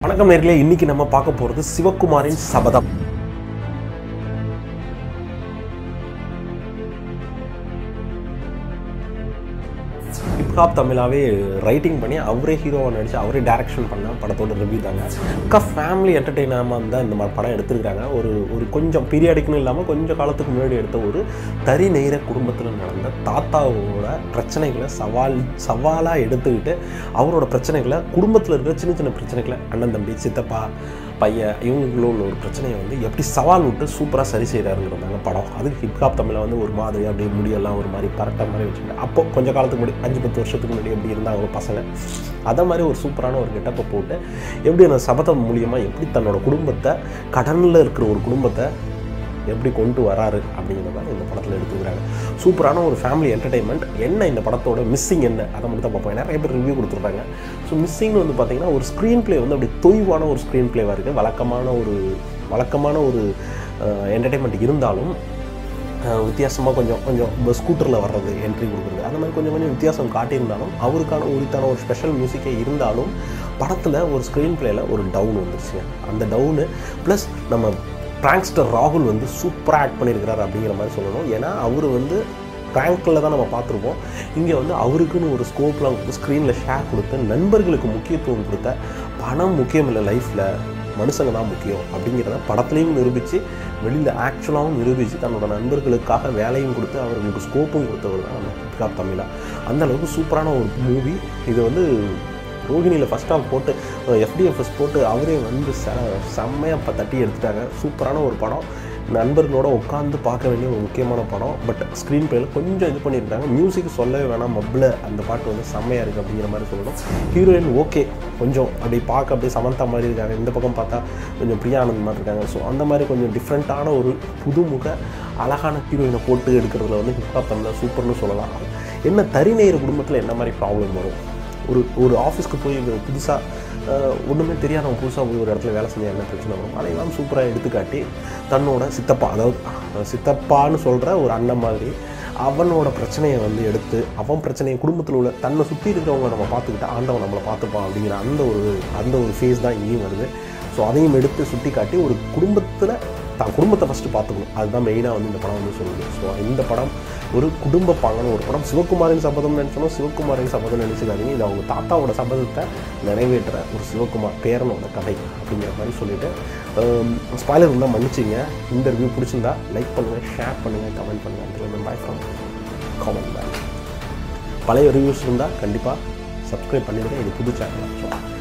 வணக்கம் நேர்களே இன்னைக்கு நம்ம பார்க்க போகிறது சிவகுமாரின் சபதம் ஹிப்ஹாப் தமிழாவே ரைட்டிங் பண்ணி அவரே ஹீரோவை நடிச்சு அவரே டைரக்ஷன் பண்ண படத்தோட ரிவ்யூ தாங்க அக்கா ஃபேமிலி என்டர்டெயினாமல் தான் இந்த மாதிரி படம் எடுத்திருக்காங்க ஒரு ஒரு கொஞ்சம் பீரியாடிக்னு இல்லாமல் கொஞ்சம் காலத்துக்கு முன்னாடி எடுத்த ஒரு தறி நெய்கிற குடும்பத்தில் நடந்த தாத்தாவோட பிரச்சனைகளை சவால் சவாலாக எடுத்துக்கிட்டு அவரோட பிரச்சனைகளை குடும்பத்தில் இருக்கிற சின்ன சின்ன பிரச்சனைகளை அண்ணன் தம்பி சித்தப்பா பையன் இவங்களும் உள்ள ஒரு பிரச்சனையை வந்து எப்படி சவால் விட்டு சூப்பராக சரி செய்கிறாருங்கிறதாங்க படம் அதுக்கு ஹிப்ஹாப் தமிழில் வந்து ஒரு மாதிரி அப்படியே முடியெல்லாம் ஒரு மாதிரி பரட்ட மாதிரி வச்சுட்டு அப்போ கொஞ்ச காலத்துக்கு முன்னாடி அஞ்சு பத்து வருஷத்துக்கு முன்னாடி எப்படி இருந்தாங்க பசங்க அதை மாதிரி ஒரு சூப்பரான ஒரு கெட்டப்பை போட்டு எப்படி அந்த சபதம் மூலியமாக எப்படி தன்னோட குடும்பத்தை கடனில் இருக்கிற ஒரு குடும்பத்தை எப்படி கொண்டு வராரு அப்படிங்கிறத இந்த படத்தில் எடுத்துக்கிறாங்க சூப்பரான ஒரு ஃபேமிலி என்டர்டைன்மெண்ட் என்ன இந்த படத்தோட மிஸ்ஸிங் என்ன அதை மட்டும் தான் பார்ப்போம் நிறைய பேர் ரிவ்யூ கொடுத்துருக்காங்க ஸோ மிஸ்ஸிங்னு வந்து பார்த்தீங்கன்னா ஒரு ஸ்க்ரீன் ப்ளே வந்து அப்படி தொய்வான ஒரு ஸ்க்ரீன் ப்ளேவாக இருக்குது வழக்கமான ஒரு வழக்கமான ஒரு என்டர்டைன்மெண்ட் இருந்தாலும் வித்தியாசமாக கொஞ்சம் கொஞ்சம் ஸ்கூட்டரில் வர்றது என்ட்ரி கொடுக்குறது அந்த மாதிரி கொஞ்சம் கொஞ்சம் வித்தியாசம் காட்டியிருந்தாலும் அவருக்கான உரித்தான ஒரு ஸ்பெஷல் மியூசிக்கே இருந்தாலும் படத்தில் ஒரு ஸ்க்ரீன் பிளேயில் ஒரு டவுன் வந்துருச்சுங்க அந்த டவுனு ப்ளஸ் நம்ம ப்ராங்க்ஸ்டர் ராகுல் வந்து சூப்பராக ஆக்ட் பண்ணியிருக்கிறார் அப்படிங்கிற மாதிரி சொல்லணும் ஏன்னா அவர் வந்து ப்ராங்கில் தான் நம்ம பார்த்துருப்போம் இங்கே வந்து அவருக்குன்னு ஒரு ஸ்கோப்லாம் கொடுத்து ஸ்க்ரீனில் ஷேர் கொடுத்து நண்பர்களுக்கு முக்கியத்துவம் கொடுத்த பணம் முக்கியம் இல்லை லைஃப்பில் மனுஷங்க தான் முக்கியம் அப்படிங்கிறத படத்துலையும் நிரூபித்து வெளியில் ஆக்சுவலாகவும் நிரூபித்து தன்னோட நண்பர்களுக்காக வேலையும் கொடுத்து அவர்களுக்கு ஸ்கோப்பும் கொடுத்தவர் தான் நம்ம ஹிப்ஹாப் தமிழா அந்த அளவுக்கு சூப்பரான ஒரு மூவி இது வந்து ரோஹிணியில் ஃபஸ்ட் ஆஃப் போட்டு எஃப்டிஎஃப்எஸ் போட்டு அவரே வந்து ச செம்மையாக இப்போ தட்டி எடுத்துட்டாங்க சூப்பரான ஒரு படம் நண்பர்களோட உட்காந்து பார்க்க வேண்டிய ஒரு முக்கியமான படம் பட் ஸ்க்ரீன் பிளேயில் கொஞ்சம் இது பண்ணியிருக்காங்க மியூசிக் சொல்லவே வேணாம் மப்பில் அந்த பாட்டு வந்து செம்மையாக இருக்குது அப்படிங்கிற மாதிரி சொல்லணும் ஹீரோயின் ஓகே கொஞ்சம் அப்படி பார்க்க அப்படியே சமந்தா மாதிரி இருக்காங்க இந்த பக்கம் பார்த்தா கொஞ்சம் பிரியா ஆனந்த் மாதிரி இருக்காங்க ஸோ அந்த மாதிரி கொஞ்சம் டிஃப்ரெண்ட்டான ஒரு புதுமுக அழகான ஹீரோயினை போட்டு எடுக்கிறதுல வந்து ஹிப்ஹாப் தமிழில் சூப்பர்னு சொல்லலாம் என்ன தறி நெய்கிற குடும்பத்தில் என்ன மாதிரி ப்ராப்ளம் வரும் ஒரு ஒரு ஆஃபீஸ்க்கு போய் புதுசாக ஒன்றுமே தெரியாதவங்க புதுசாக போய் ஒரு இடத்துல வேலை செஞ்சால் என்ன பிரச்சனை வரும் அதையெல்லாம் சூப்பராக எடுத்துக்காட்டி தன்னோட சித்தப்பா அதாவது சித்தப்பான்னு சொல்கிற ஒரு அண்ணன் மாதிரி அவனோட பிரச்சனையை வந்து எடுத்து அவன் பிரச்சனையை குடும்பத்தில் உள்ள தன்னை சுற்றி இருக்கிறவங்க நம்ம பார்த்துக்கிட்டா ஆண்டவன் நம்மளை பார்த்துப்பான் அப்படிங்கிற அந்த ஒரு அந்த ஒரு ஃபேஸ் தான் இங்கேயும் வருது ஸோ அதையும் எடுத்து சுட்டி காட்டி ஒரு குடும்பத்தில் தான் குடும்பத்தை ஃபஸ்ட்டு பார்த்துக்கணும் அதுதான் மெயினாக வந்து இந்த படம் வந்து சொல்லுது ஸோ இந்த படம் ஒரு குடும்ப பாங்கான ஒரு படம் சிவகுமாரின் சபதம் நினச்சோம் சிவகுமாரின் சபதம் நினச்சிக்காதீங்க இது அவங்க தாத்தாவோட சபதத்தை நிறைவேற்ற ஒரு சிவகுமார் பேரனோட கதை அப்படிங்கிற மாதிரி சொல்லிட்டு ஸ்பாய்லர் இருந்தால் மன்னிச்சிங்க இந்த ரிவ்யூ பிடிச்சிருந்தா லைக் பண்ணுங்கள் ஷேர் பண்ணுங்கள் கமெண்ட் பண்ணுங்கள் பாய் ஃப்ரம் காமெண்ட் பேக் பழைய ரிவ்யூஸ் இருந்தால் கண்டிப்பாக சப்ஸ்கிரைப் பண்ணிவிடுங்க இது புது சேனல்